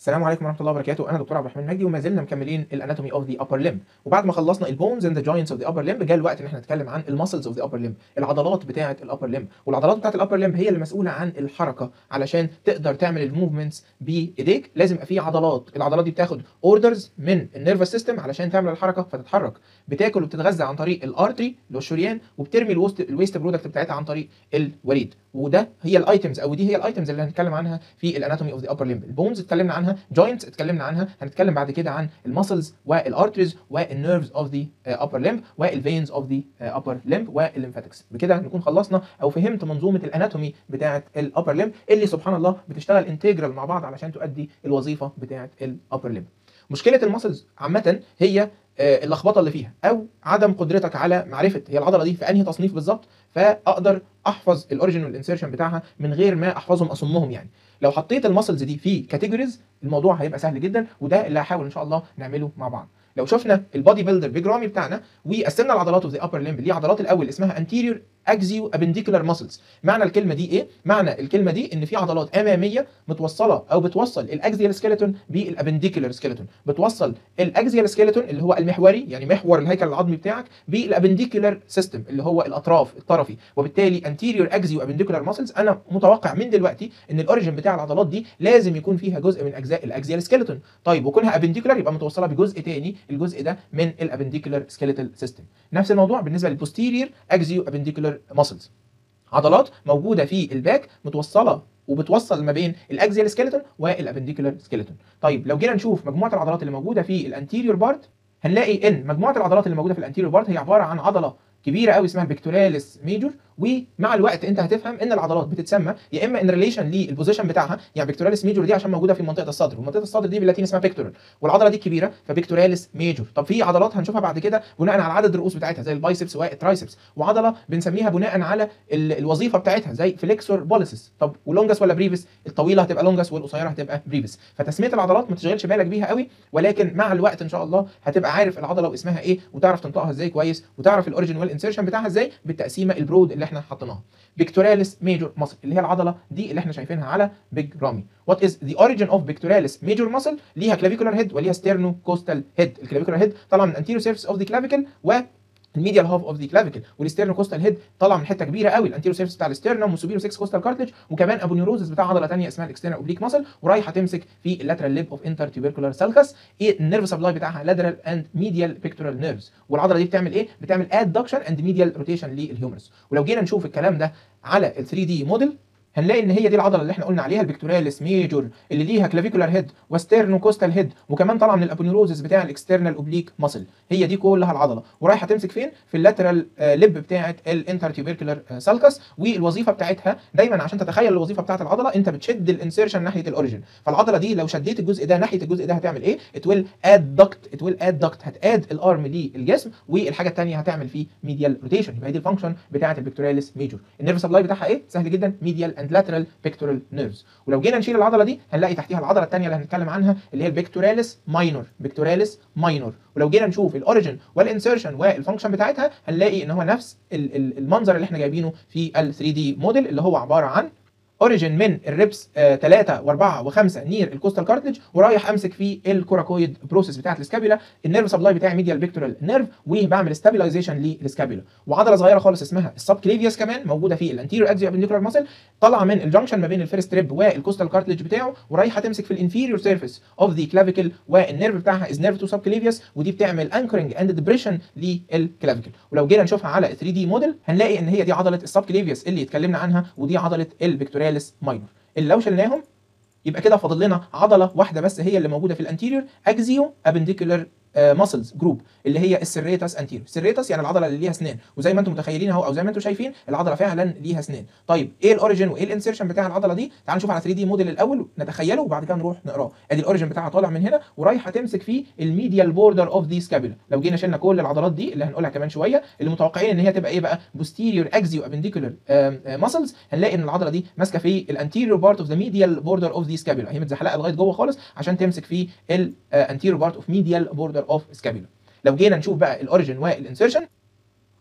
السلام عليكم ورحمه الله وبركاته انا دكتور عبد الرحمن مجدي وما زلنا مكملين الاناتومي اوف ذا ابر ليمب وبعد ما خلصنا البونز اند ذا جوينتس اوف ذا ابر ليمب جاء الوقت ان احنا نتكلم عن المسلز اوف ذا ابر ليمب العضلات بتاعه الابر ليمب والعضلات بتاعه الابر ليمب هي اللي مسؤوله عن الحركه علشان تقدر تعمل الموفمنتس بايديك لازم يبقى في عضلات العضلات دي بتاخد اوردرز من النيرفس سيستم علشان تعمل الحركه فتتحرك بتاكل وبتتغذى عن طريق الارتري اللي هو الشريان وبترمي الوست الويست برودكت بتاعتها عن طريق الوريد وده هي الايتمز او دي هي الايتمز اللي هنتكلم عنها في الاناتومي اوف ذا ابر ليمب البونز اتكلمنا عنها جوينتس اتكلمنا عنها هنتكلم بعد كده عن المسلز والارتريز والنيرفز اوف ذا ابر ليمب والفينز اوف ذا ابر ليمب والليمفاتكس بكده نكون خلصنا او فهمت منظومه الاناتومي بتاعه الابر ليمب اللي سبحان الله بتشتغل انتجرال مع بعض علشان تؤدي الوظيفه بتاعه الابر ليمب مشكله المسلز عامه هي اللخبطه اللي فيها او عدم قدرتك على معرفه هي العضله دي في انهي تصنيف بالظبط فاقدر احفظ الاوريجن والانسيرشن بتاعها من غير ما احفظهم اصمهم يعني لو حطيت المسلز دي في كاتيجوريز الموضوع هيبقى سهل جدا وده اللي هحاول ان شاء الله نعمله مع بعض لو شفنا البودي بيلدر بيج رامي بتاعنا وقسمنا العضلات اوف ذا ابر ليمب ليه عضلات الاول اسمها انتيريور اكزيو ابنديكولار ماسلز معنى الكلمه دي ايه معنى الكلمه دي ان في عضلات اماميه متوصله او بتوصل الاكزيال سكيلتون بالابنديكولار سكيلتون بتوصل الاكزيال سكيلتون اللي هو المحوري يعني محور الهيكل العظمي بتاعك بالابنديكولار سيستم اللي هو الاطراف الطرفي وبالتالي انتيريور اكزيو ابنديكولار ماسلز انا متوقع من دلوقتي ان الاوريجن بتاع العضلات دي لازم يكون فيها جزء من اجزاء الاكزيال سكيلتون طيب وكونها ابنديكولار يبقى متوصله بجزء تاني الجزء ده من الابنديكولار سكيلتال سيستم نفس الموضوع بالنسبه للبوستيريور اكزيو ابنديكولار ماسلز عضلات موجوده في الباك متوصله وبتوصل ما بين الاكزيال سكيلتون والابنديكولار سكيلتون طيب لو جينا نشوف مجموعه العضلات اللي موجوده في الانتيريور بارت هنلاقي ان مجموعه العضلات اللي موجوده في الانتيريور بارت هي عباره عن عضله كبيره قوي اسمها البكتوراليس ميجور ومع الوقت انت هتفهم ان العضلات بتتسمى يا اما ان ريليشن للبوزيشن بتاعها يعني بكتوراليس ميجور دي عشان موجوده في منطقه الصدر ومنطقه الصدر دي باللاتيني اسمها بيكتورال والعضله دي كبيره فبكتوراليس ميجور طب في عضلات هنشوفها بعد كده بناء على عدد الرؤوس بتاعتها زي البايسبس والترايسبس وعضله بنسميها بناء على الوظيفه بتاعتها زي فليكسور بوليسس طب ولونجس ولا بريفس الطويله هتبقى لونجس والقصيره هتبقى بريفس فتسميه العضلات ما تشغلش بالك بيها قوي ولكن مع الوقت ان شاء الله هتبقى عارف العضله واسمها ايه وتعرف تنطقها ازاي كويس وتعرف الاوريجن والانسيرشن بتاعها ازاي بالتقسيمه البرود اللي احنا حطيناها بيكتوراليس ميجور ماسل اللي هي العضله دي اللي احنا شايفينها على بيج رامي وات از ذا اوريجن اوف بيكتوراليس ميجور ماسل ليها كلافيكولار هيد وليها ستيرنو كوستال هيد الكلافيكولار هيد طالعه من انتيريور سيرفيس اوف ذا كلافيكل و الميديال هاف اوف ذا كلافيكل والستيرنو كوستال هيد طالع من حته كبيره قوي الانتيريور سيرفيس بتاع الستيرنم والسوبيرو 6 كوستال كارتلج وكمان ابو نيوروزس بتاع عضله ثانيه اسمها الاكسترنال اوبليك ماسل ورايحه تمسك في اللاترال ليب اوف انتر تيوبركولار سالكس ايه النيرف سبلاي بتاعها لاترال اند ميديال بيكتورال نيرفز والعضله دي بتعمل ايه بتعمل ادكشن اند ميديال روتيشن للهيومرس ولو جينا نشوف الكلام ده على ال 3 دي موديل هنلاقي ان هي دي العضله اللي احنا قلنا عليها البكتوراليس ميجور اللي ليها كلافيكولار هيد وستيرنو كوستال هيد وكمان طالعه من الابونيوروزس بتاع الاكسترنال اوبليك ماسل هي دي كلها العضله ورايحه تمسك فين في اللاترال ليب بتاعه الانتر تيوبركولار سالكس والوظيفه بتاعتها دايما عشان تتخيل الوظيفه بتاعه العضله انت بتشد الانسيرشن ناحيه الاوريجن فالعضله دي لو شديت الجزء ده ناحيه الجزء ده هتعمل ايه ات ويل اد دكت ات ويل اد دكت هتاد الارم للجسم والحاجه الثانيه هتعمل فيه ميديال روتيشن يبقى دي الفانكشن بتاعه البكتوراليس ميجور النيرف سبلاي بتاعها ايه سهل جدا ميديال اند لاترال بيكتورال نيرفز ولو جينا نشيل العضله دي هنلاقي تحتيها العضله الثانيه اللي هنتكلم عنها اللي هي البيكتوراليس ماينور بيكتوراليس ماينور ولو جينا نشوف الاوريجن والانسيرشن والفانكشن بتاعتها هنلاقي ان هو نفس المنظر اللي احنا جايبينه في ال 3 دي موديل اللي هو عباره عن اوريجن من الريبس 3 و4 و5 نير الكوستال كارتلج ورايح امسك في الكوراكويد بروسيس بتاعت السكابيلا النيرف سبلاي بتاعي ميديال بيكتورال نيرف وبعمل ستابيلايزيشن للسكابيلا وعضله صغيره خالص اسمها السب كليفيوس كمان موجوده في الانتيريور اكزيو ابنديكولار ماسل طالعه من الجنكشن ما بين الفيرست ريب والكوستال كارتلج بتاعه ورايحه تمسك في الانفيريور سيرفيس اوف ذا كلافيكل والنيرف بتاعها از نيرف تو سب كليفيوس ودي بتعمل انكرنج اند ديبريشن للكلافيكل ولو جينا نشوفها على 3 دي موديل هنلاقي ان هي دي عضله السب كليفيوس اللي اتكلمنا عنها ودي عضله البيكتوراليس ماينور اللي لو شلناهم يبقى كده فاضل لنا عضله واحده بس هي اللي موجوده في الانتيريور اكزيو ابنديكولار ماسلز جروب اللي هي السريتاس انتيريور السريتاس يعني العضله اللي ليها اسنان وزي ما انتم متخيلين اهو او زي ما انتم شايفين العضله فعلا ليها اسنان طيب ايه الاوريجن وايه الانسيرشن بتاع العضله دي تعالوا نشوف على 3 دي موديل الاول نتخيله وبعد كده نروح نقراه ادي الاوريجن بتاعها طالع من هنا ورايحه تمسك في الميديال بوردر اوف ذي سكابيلا لو جينا شلنا كل العضلات دي اللي هنقولها كمان شويه اللي متوقعين ان هي تبقى ايه بقى بوستيريور اكزيو ابنديكولار ماسلز هنلاقي ان العضله دي ماسكه في الانتيريور بارت اوف ذا ميديال بوردر اوف ذي سكابيلا هي متزحلقه لغايه جوه خالص عشان تمسك في الانتيريور بارت اوف ميديال بوردر اوف سكابيلا لو جينا نشوف بقى الاوريجن والانسيرشن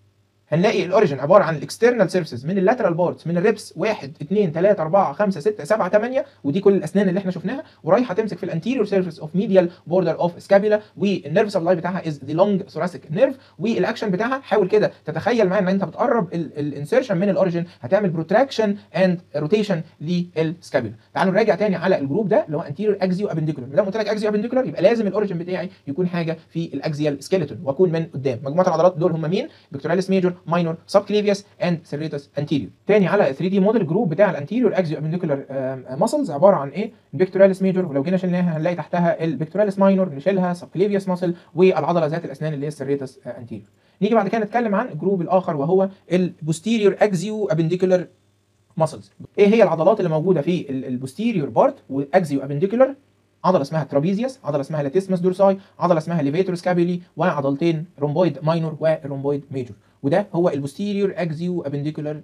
هنلاقي الاوريجن عباره عن الاكسترنال سيرفيسز من اللاترال بارتس من الريبس 1 2 3 4 5 6 7 8 ودي كل الاسنان اللي احنا شفناها ورايحه تمسك في الانتيريور سيرفيس اوف ميديال بوردر اوف سكابيلا والنيرف سبلاي بتاعها از ذا لونج ثوراسيك نيرف والاكشن بتاعها حاول كده تتخيل معايا ان انت بتقرب الانسيرشن من الاوريجن هتعمل بروتراكشن اند روتيشن للسكابيلا تعالوا نراجع تاني على الجروب ده اللي هو انتيريور اكزيو ابنديكولار ما دام قلت لك اكزيو ابنديكولار يبقى لازم الاوريجن بتاعي يكون حاجه في الاكزيال سكيلتون واكون من قدام مجموعه العضلات دول هم مين بيكتوراليس ميجور ماينور سب كليفيوس اند سيريتس انتيريور تاني على 3 دي موديل جروب بتاع الانتيريور اكزيو ابنديكولار ماسلز عباره عن ايه البيكتوراليس ميجور ولو جينا شلناها هنلاقي تحتها البيكتوراليس ماينور نشيلها سب كليفيوس ماسل والعضله ذات الاسنان اللي هي السيريتس انتيريور نيجي بعد كده نتكلم عن الجروب الاخر وهو البوستيريور اكزيو ابنديكولار ماسلز ايه هي العضلات اللي موجوده في البوستيريور بارت واكزيو ابنديكولار عضله اسمها ترابيزيوس عضله اسمها لاتيسمس دورساي عضله اسمها ليفيتور سكابيلي وعضلتين رومبويد ماينور ورومبويد ميجور وده هو البوستيريور اكزيو ابنديكولار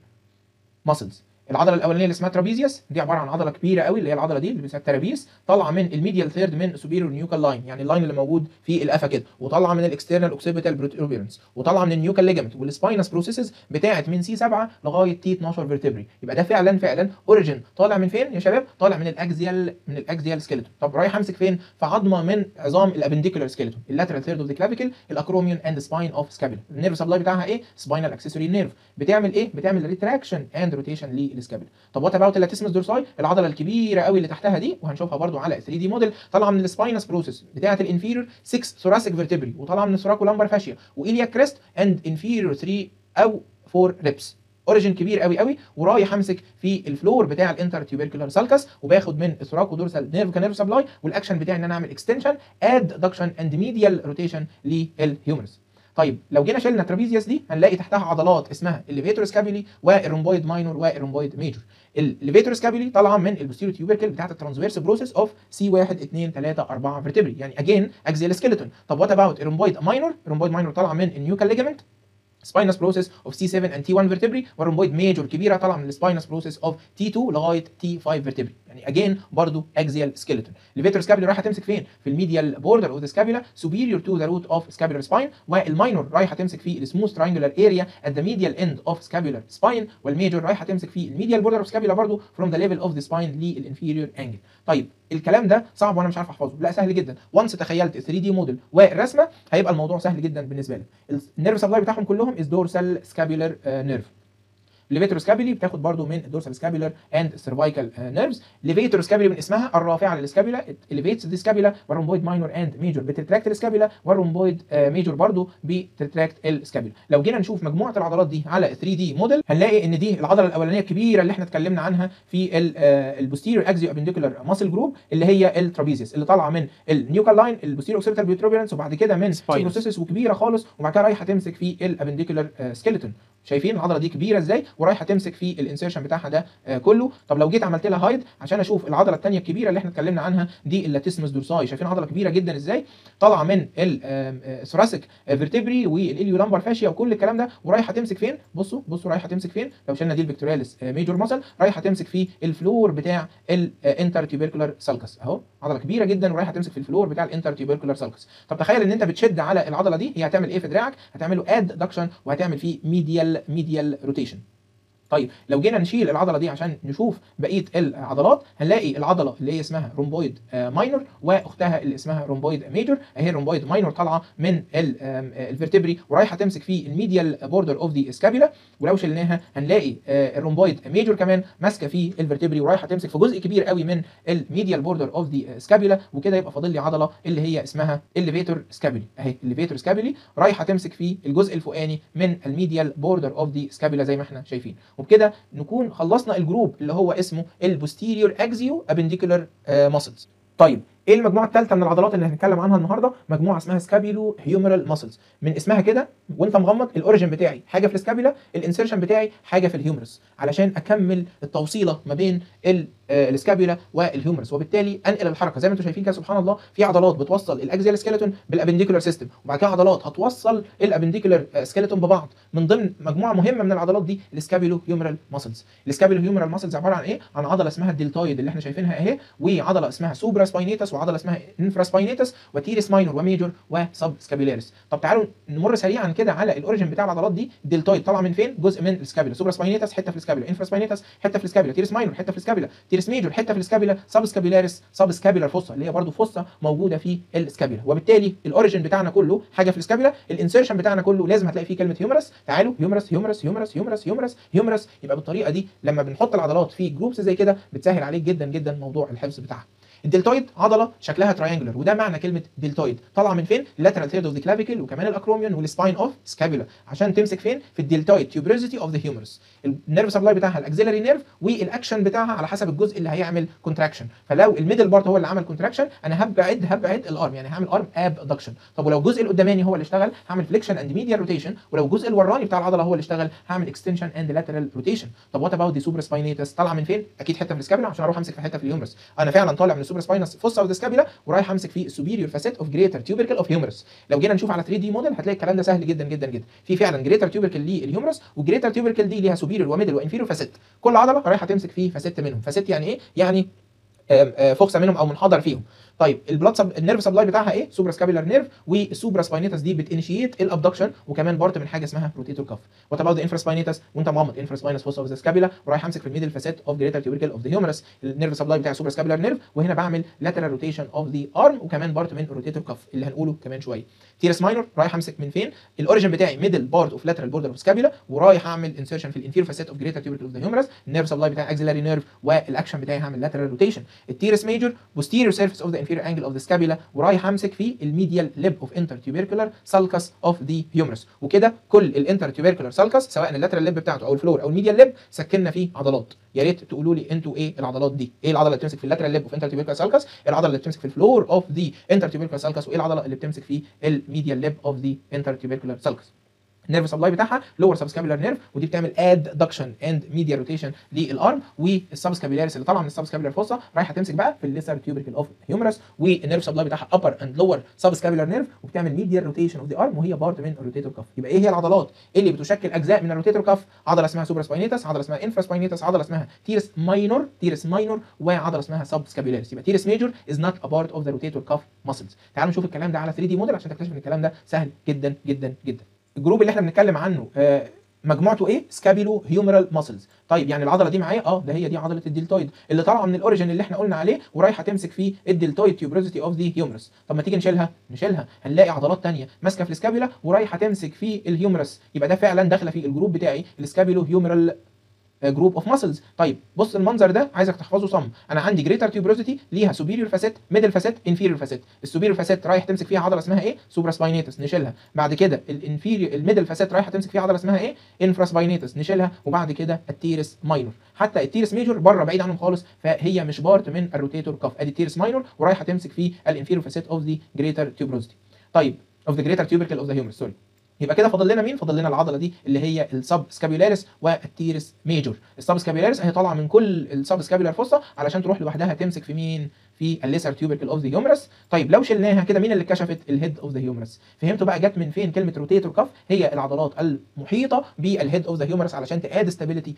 ماسلز العضله الاولانيه اللي اسمها ترابيزيوس دي عباره عن عضله كبيره قوي اللي هي العضله دي اللي بيسموها الترابيس طالعه من الميديال ثيرد من سوبيريور نيوكال لاين يعني اللاين اللي موجود في القفا كده وطالعه من الاكسترنال اوكسيبيتال بروتوبيرنس وطالعه من النيوكال ليجامنت والسباينس بروسيسز بتاعه من سي 7 لغايه تي 12 فيرتبري يبقى ده فعلا فعلا اوريجن طالع من فين يا شباب طالع من الاكزيال من الاكزيال سكيلتون طب رايح امسك فين في عظمه من عظام الابنديكولار سكيلتون اللاترال ثيرد اوف ذا كلافيكل الاكروميون اند سباين اوف سكابيلا النيرف سبلاي بتاعها ايه سباينال اكسسوري نيرف بتعمل ايه بتعمل ريتراكشن اند روتيشن للسكابيلا طب وات اباوت اللاتيسمس دورساي العضله الكبيره قوي اللي تحتها دي وهنشوفها برده على 3 دي موديل طالعه من السباينس بروسيس بتاعه الانفيريور 6 ثوراسيك فيرتبري وطالعه من الثوراكو لامبر فاشيا وايليا كريست اند انفيريور 3 او 4 ريبس اوريجن كبير قوي قوي ورايح امسك في الفلور بتاع الانتر تيوبركولار سالكس وباخد من الثوراكو دورسال نيرف كنيرف سبلاي والاكشن بتاعي ان انا اعمل اكستنشن ادكشن اند ميديال روتيشن للهيومرس طيب لو جينا شلنا الترابيزيوس دي هنلاقي تحتها عضلات اسمها الليفيتور سكابيلي والرومبويد ماينور والرومبويد ميجور الليفيتور سكابيلي طالعه من البوستيريور تيوبركل بتاعت الترانسفيرس بروسيس اوف سي 1 2 3 4 فيرتبري يعني اجين اكزيال سكيلتون طب وات اباوت الرومبويد ماينور الرومبويد ماينور طالعه من النيوكال ليجامنت سباينس بروسيس اوف سي 7 اند تي 1 فيرتبري والرومبويد ميجور كبيره طالعه من السباينس بروسيس اوف تي 2 لغايه تي 5 فيرتبري يعني اجين برضو اكزيال سكيلتون الليفيتور سكابيلا رايحه تمسك فين في الميديال بوردر اوف ذا سكابيلا سوبيريور تو ذا روت اوف سكابيولار سباين والماينور رايحه تمسك في السموث تراينجولار اريا ات ذا ميديال اند اوف سكابيولار سباين والميجور رايحه تمسك في الميديال بوردر اوف سكابيلا برضو فروم ذا ليفل اوف ذا سباين للانفيريور انجل طيب الكلام ده صعب وانا مش عارف احفظه لا سهل جدا وانس تخيلت 3 دي موديل والرسمه هيبقى الموضوع سهل جدا بالنسبه لك النيرف سبلاي بتاعهم كلهم از دورسال سكابيولار نيرف ليفيتور سكابيلي بتاخد برضو من الدورسال سكابيولار اند سيرفايكال نيرفز ليفيتور سكابيلي من اسمها الرافعه للسكابيلا اليفيتس دي سكابيلا والرومبويد ماينور اند ميجور بتتراكت السكابيلا والرومبويد ميجور برضو بتتراكت السكابيلا لو جينا نشوف مجموعه العضلات دي على 3 دي موديل هنلاقي ان دي العضله الاولانيه الكبيره اللي احنا اتكلمنا عنها في البوستيريور اكزيو ابنديكولار ماسل جروب اللي هي الترابيزيوس اللي طالعه من النيوكال لاين البوستيريور اوكسيبيتال بيوتروبيرنس وبعد كده من بروسيسس وكبيره خالص وبعد كده رايحه تمسك في الابنديكولار سكيلتون شايفين العضله دي كبيره ازاي ورايحه تمسك في الانسيرشن بتاعها ده آه كله طب لو جيت عملت لها هايد عشان اشوف العضله الثانيه الكبيره اللي احنا اتكلمنا عنها دي اللاتيسمس دورساي شايفين عضله كبيره جدا ازاي طالعه من الثوراسيك فيرتبري والاليو لامبر فاشيا وكل الكلام ده ورايحه تمسك فين بصوا بصوا رايحه تمسك فين لو شلنا دي البكتورياليس ميجور ماسل رايحه تمسك في الفلور بتاع الانتر تيوبركولار سالكس اهو عضله كبيره جدا ورايحه تمسك في الفلور بتاع الانتر تيوبركولار سالكس طب تخيل ان انت بتشد على العضله دي هي هتعمل ايه في دراعك هتعمل له ادكشن وهتعمل فيه ميديال ميديال روتيشن طيب لو جينا نشيل العضله دي عشان نشوف بقيه العضلات هنلاقي العضله اللي هي اسمها رومبويد ماينور واختها اللي اسمها رومبويد ميجور اهي رومبويد ماينور طالعه من الفرتبري ورايحه تمسك في الميديال بوردر اوف ذا سكابيلا ولو شلناها هنلاقي الرومبويد ميجور كمان ماسكه في الفرتبري ورايحه تمسك في جزء كبير قوي من الميديال بوردر اوف ذا سكابيلا وكده يبقى فاضل لي عضله اللي هي اسمها الليفيتور سكابيلي اهي الليفيتور سكابيلي رايحه تمسك في الجزء الفوقاني من الميديال بوردر اوف ذا سكابيلا زي ما احنا شايفين وبكده نكون خلصنا الجروب اللي هو اسمه البوستيريور اكزيو ابنديكولار ماسلز طيب ايه المجموعه الثالثه من العضلات اللي هنتكلم عنها النهارده مجموعه اسمها سكابيلو هيومرال ماسلز من اسمها كده وانت مغمض الاوريجن بتاعي حاجه في السكابيلا الانسيرشن بتاعي حاجه في الهيومرس علشان اكمل التوصيله ما بين آه، السكابيولا والهيومرس وبالتالي انقل الحركه زي ما انتم شايفين كده سبحان الله في عضلات بتوصل الاكزيال سكيلتون بالابنديكولار سيستم وبعد كده عضلات هتوصل الابنديكولار سكيلتون ببعض من ضمن مجموعه مهمه من العضلات دي السكابيلو هيومرال ماسلز السكابيلو هيومرال ماسلز عباره عن ايه عن عضله اسمها الدلتويد اللي احنا شايفينها اهي وعضله اسمها سوبرا سباينيتس وعضله اسمها انفرا سباينيتس وتيرس ماينور وميجور وسب سكابيلاريس طب تعالوا نمر سريعا كده على الاوريجن بتاع العضلات دي الدلتويد طالعه من فين جزء من السكابيلا سوبرا سباينيتس حته في السكابيلا انفرا سباينيتس حته في السكابيلا تيرس ماينور حته في السكابيلا تيرس ميجور حته في السكابيلا سب سكابيلاريس سب سكابيلار فوسا اللي هي برضه فوسا موجوده في السكابيلا وبالتالي الاوريجن بتاعنا كله حاجه في السكابيلا الانسيرشن بتاعنا كله لازم هتلاقي فيه كلمه هيومرس تعالوا هيومرس هيومرس هيومرس هيومرس هيومرس هيومرس يبقى بالطريقه دي لما بنحط العضلات في جروبس زي كده بتسهل عليك جدا جدا موضوع الحفظ بتاعها الدلتويد عضله شكلها تراينجلر وده معنى كلمه دلتويد طالعه من فين اللاترال ثيرد اوف ذا كلافيكل وكمان الاكروميون والسباين اوف سكابيولا عشان تمسك فين في الدلتويد تيوبريزيتي اوف ذا هيومرس النيرف سبلاي بتاعها الاكسيلري نيرف والاكشن بتاعها على حسب الجزء اللي هيعمل كونتراكشن فلو الميدل بارت هو اللي عمل كونتراكشن انا هبعد هبعد الارم يعني هعمل ارم ابدكشن طب ولو الجزء القداماني هو اللي اشتغل هعمل فليكشن اند ميديال روتيشن ولو الجزء الوراني بتاع العضله هو اللي اشتغل هعمل اكستنشن اند لاترال روتيشن طب وات اباوت دي سوبر سباينيتس طالعه من فين اكيد حته في السكابيلا عشان اروح امسك في حته في الهيومرس انا فعلا طالع من السوبر سباينس فوسا اوف ذا سكابيلا ورايح امسك في السوبيريور فاسيت اوف جريتر تيوبركل اوف هيومرس لو جينا نشوف على 3 دي موديل هتلاقي الكلام ده سهل جدا جدا جدا في فعلا جريتر تيوبركل للهيومرس وجريتر تيوبركل دي ليها سوبيريور وميدل وانفيريور فاسيت كل عضله رايحه تمسك في فاسيت منهم فاسيت يعني ايه يعني آم، آه، فوكسه منهم او منحدر فيهم طيب البلاد سب... النيرف سبلاي بتاعها ايه سوبرا سكابيلار نيرف والسوبرا سباينيتس دي بتانيشيت الابدكشن وكمان بارت من حاجه اسمها روتيتور كف وات اباوت انفرا سباينيتس وانت مغمض انفرا سباينس فوس اوف ذا سكابيلا ورايح امسك في الميدل فاسيت اوف جريتر تيوبركل اوف ذا هيومرس النيرف سبلاي بتاع سوبرا سكابيلار نيرف وهنا بعمل لاترال روتيشن اوف ذا ارم وكمان بارت من روتيتور كف اللي هنقوله كمان شويه تيرس ماينور رايح امسك من فين الاوريجن بتاعي ميدل بارت اوف لاترال بوردر اوف سكابيلا ورايح اعمل انسيرشن في الانفير فاسيت اوف جريتر تيوبركل اوف ذا هيومرس النيرف سبلاي بتاعي اكسيلاري نيرف والاكشن بتاعي هعمل لاترال روتيشن التيرس ميجور posterior surface of the inferior angle of the scapula ورايح امسك في الميديال ليب اوف intertubercular sulcus of the humerus وكده كل الانترتيوبركولار سالكس سواء اللاترال ليب بتاعته او الفلور او الميديال ليب سكننا فيه عضلات يا ريت تقولوا لي انتوا ايه العضلات دي ايه العضله اللي بتمسك في اللاترال ليب اوف intertubercular sulcus العضله اللي بتمسك في الفلور اوف ذا intertubercular sulcus وايه العضله اللي بتمسك في الميديال ليب اوف ذا intertubercular sulcus النيرف سبلاي بتاعها لور سبسكابيلار نيرف ودي بتعمل ادكشن اند ميديا روتيشن للارم والسبسكابيلاريس اللي طالعه من السبسكابيلار فوسا رايحه تمسك بقى في الليسر تيوبركل اوف هيومرس والنيرف سبلاي بتاعها ابر اند لور سبسكابيلار نيرف وبتعمل ميديا روتيشن اوف ذا ارم وهي بارت من الروتيتور كف يبقى ايه هي العضلات اللي بتشكل اجزاء من الروتيتور كف عضله اسمها سوبر سباينيتس عضله اسمها انفرا سباينيتس عضله اسمها تيرس ماينور تيرس ماينور وعضله اسمها سبسكابيلاريس يبقى تيرس ميجور از نوت ا بارت اوف ذا روتيتور كف ماسلز تعالوا نشوف الكلام ده على 3 دي موديل عشان تكتشف ان الكلام ده سهل جدا جدا جدا الجروب اللي احنا بنتكلم عنه آه، مجموعته ايه؟ سكابيلو هيومرال ماسلز طيب يعني العضله دي معايا اه ده هي دي عضله الدلتويد اللي طالعه من الاوريجن اللي احنا قلنا عليه ورايحه تمسك في الدلتويد تيوبروزيتي اوف ذا هيومرس طب ما تيجي نشيلها نشيلها هنلاقي عضلات تانية ماسكه في السكابيلا ورايحه تمسك في الهيومرس يبقى ده فعلا داخله في الجروب بتاعي السكابيلو هيومرال جروب اوف ماسلز طيب بص المنظر ده عايزك تحفظه صم انا عندي جريتر تيوبروزيتي ليها سوبيريور فاسيت ميدل فاسيت انفيريور فاسيت السوبيريور فاسيت رايح تمسك فيها عضله اسمها ايه سوبرا سباينيتس نشيلها بعد كده الانفيريور الميدل فاسيت رايحه تمسك فيها عضله اسمها ايه انفرا سباينيتس نشيلها وبعد كده التيرس ماينور حتى التيرس ميجور بره بعيد عنهم خالص فهي مش بارت من الروتيتور كف ادي التيرس ماينور ورايحه تمسك في الانفيريور فاسيت اوف ذا جريتر تيوبروزيتي طيب اوف ذا جريتر تيوبركل اوف ذا هيومرس سوري يبقى كده فاضل لنا مين؟ فاضل لنا العضله دي اللي هي السب سكابيولاريس والتيرس ميجور، السب سكابيولاريس هي طالعه من كل السب سكابيولار فوسا علشان تروح لوحدها تمسك في مين؟ في الليسر تيوبركل اوف ذا هيومرس، طيب لو شلناها كده مين اللي كشفت الهيد اوف ذا هيومرس؟ فهمتوا بقى جت من فين كلمه روتيتور كف؟ هي العضلات المحيطه بالهيد اوف ذا هيومرس علشان تاد ستابيليتي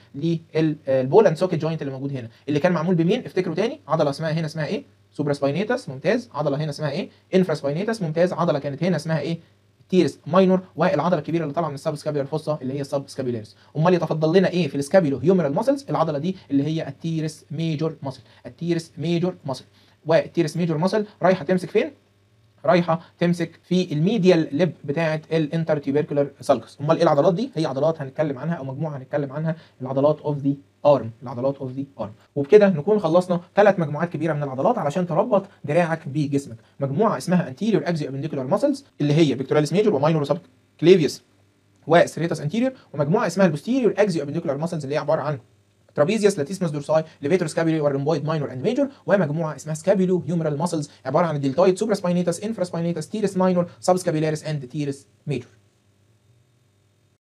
للبول اند سوكيت جوينت اللي موجود هنا، اللي كان معمول بمين؟ افتكروا تاني عضله اسمها هنا اسمها ايه؟ سوبرا سباينيتس ممتاز، عضله هنا اسمها ايه؟ انفرا سباينيتس ممتاز، عضله كانت هنا اسمها ايه؟ تيرس ماينور والعضله الكبيره اللي طالعه من السب سكابيولار فوسا اللي هي السب سكابيولاريس امال يتفضل لنا ايه في السكابيولو هيومرال ماسلز العضله دي اللي هي التيرس ميجور ماسل التيرس ميجور ماسل والتيرس ميجور ماسل رايحه تمسك فين رايحه تمسك في الميديال ليب بتاعه الانتر تيوبركولار سالكس امال ايه العضلات دي هي عضلات هنتكلم عنها او مجموعه هنتكلم عنها العضلات اوف ذا ارم العضلات اوف ذا ارم وبكده نكون خلصنا ثلاث مجموعات كبيره من العضلات علشان تربط دراعك بجسمك مجموعه اسمها anterior axial appendicular muscles اللي هي pectoralis major وماينور وسب كليفيوس وسريتاس anterior ومجموعه اسمها البوستيريور axial appendicular muscles اللي هي عباره عن ترابيزيوس لاتيسمس دورساي ليفيتور سكابيولي والرمبويد ماينور اند ميجور ومجموعه اسمها سكابيولو هيومرال ماسلز عباره عن الدلتويد سوبرا سباينيتس انفرا سباينيتس تيرس ماينور سب سكابيلاريس اند تيرس ميجور